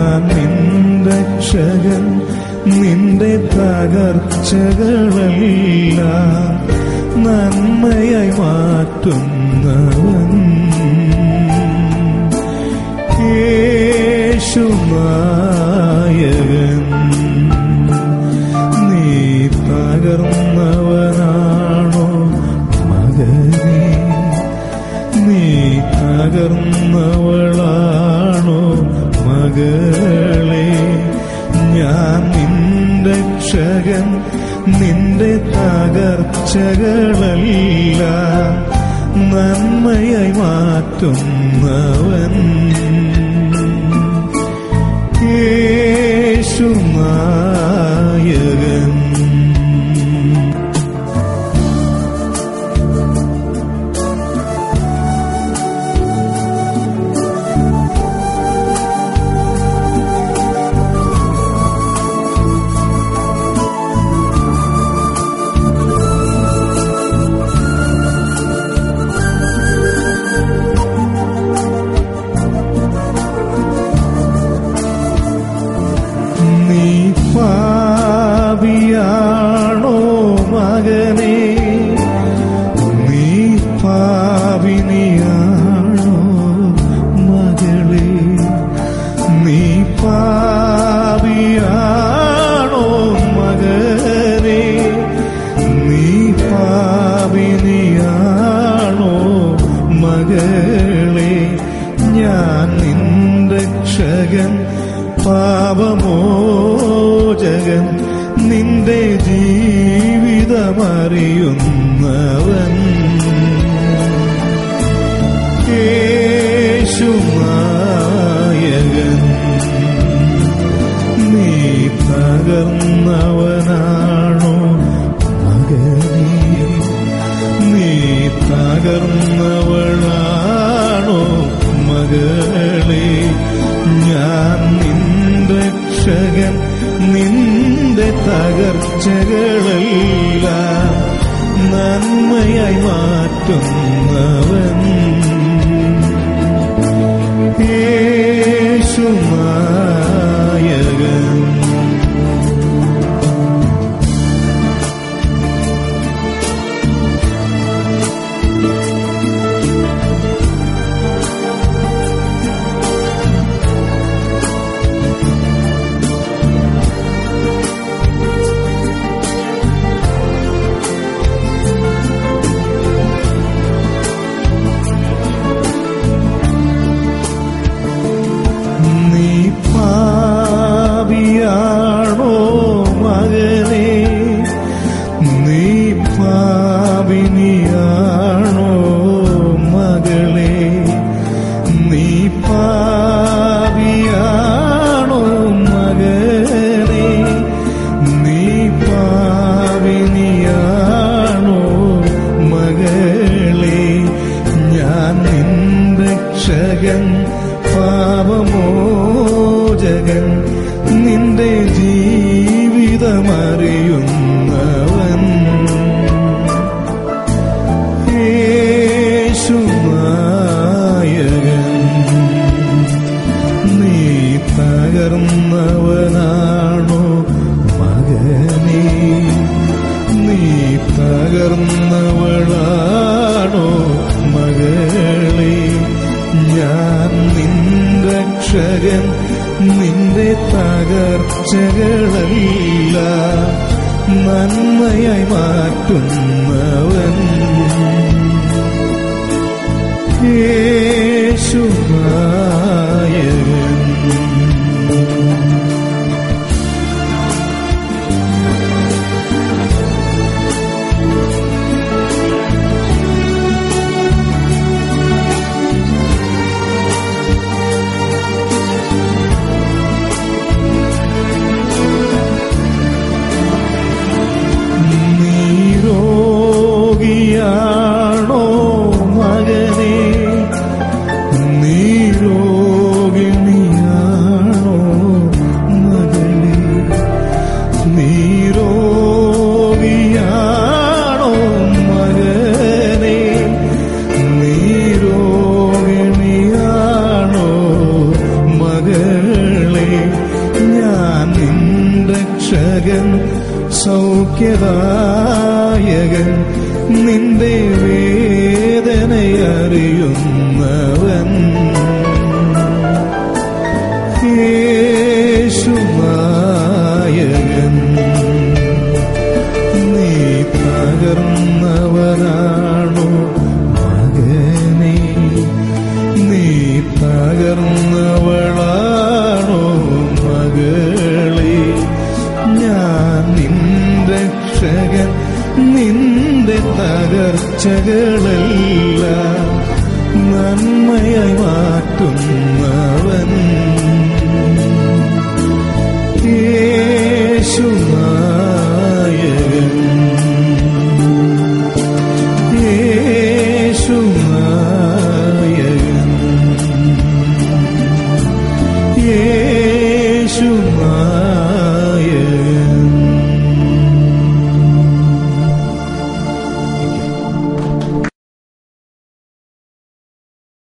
ഞാൻ നിന്റെ രക്ഷകൻ നിന്റെ തകർച്ചകളെല്ലാം നന്മയായി മാറ്റുന്നവൻ യേശുനായകൻ നീ തകർന്നവനാണോ മകനേ നീ തകർന്നവളാണോ മകളെ ഞാൻ നിന്റെ രക്ഷകൻ നിന്റെ തകർച്ചകളെല്ലാം നന്മയായി മാറ്റുന്നവൻ യേശുനായകൻ നീ പാപിയാണോ മകനെ നീ പാപിനിയാണോ മകളെ നീ പാപിയാണോ മകനെ നീ പാപിനിയാണോ മകളെ ഞാൻ നിന്റെ രക്ഷകൻ പാപമോചകൻ നിന്റെ ജീവിതമറിയുന്നവൻ യേശുനായകൻ നീ തകർന്നവനാണോ മകനേ നീ തകർന്നവളാണോ മകളെ ഞാൻ നിന്റെ രക്ഷകൻ നിന്റെ തകർച്ചകളെല്ലാം നന്മയായി മാറ്റുന്നവൻ യേശുനായകൻ നീ പാപിയാണോ മകനെ നീ പാപിനിയാണോ മകളെ നീ പാപിയാണോ മകനെ നീ പാപിനിയാണോ മകളെ ഞാൻ നിന്റെ രക്ഷകൻ പാപമോചകൻ നിന്റെ ജീവിതമറിയുന്നവൻ യേശുനായകൻ നീ തകർന്നവനാണോ മകനേ നീ തകർന്നവളാണോ മകളെ ഞാൻ നിന്റെ രക്ഷകൻ നിന്റെ തകർച്ചകളെല്ലാം നന്മയായി മാറ്റുന്നവൻ യേശുനായകൻ നീ രോഗിയാണോ മകനെ നീ രോഗിയാണോ സൗഖ്യദായകൻ നിന്റെ വേദനയറിയുന്നവൻ യേശുനായകൻ നീ തകർന്നവനാണോ മകനെ നീ തകർന്നവളാണോ മകളെ ഞാൻ നിന്റെ രക്ഷകൻ നിന്റെ തകർച്ചകളെല്ലാം നന്മയായി മാറ്റുന്ന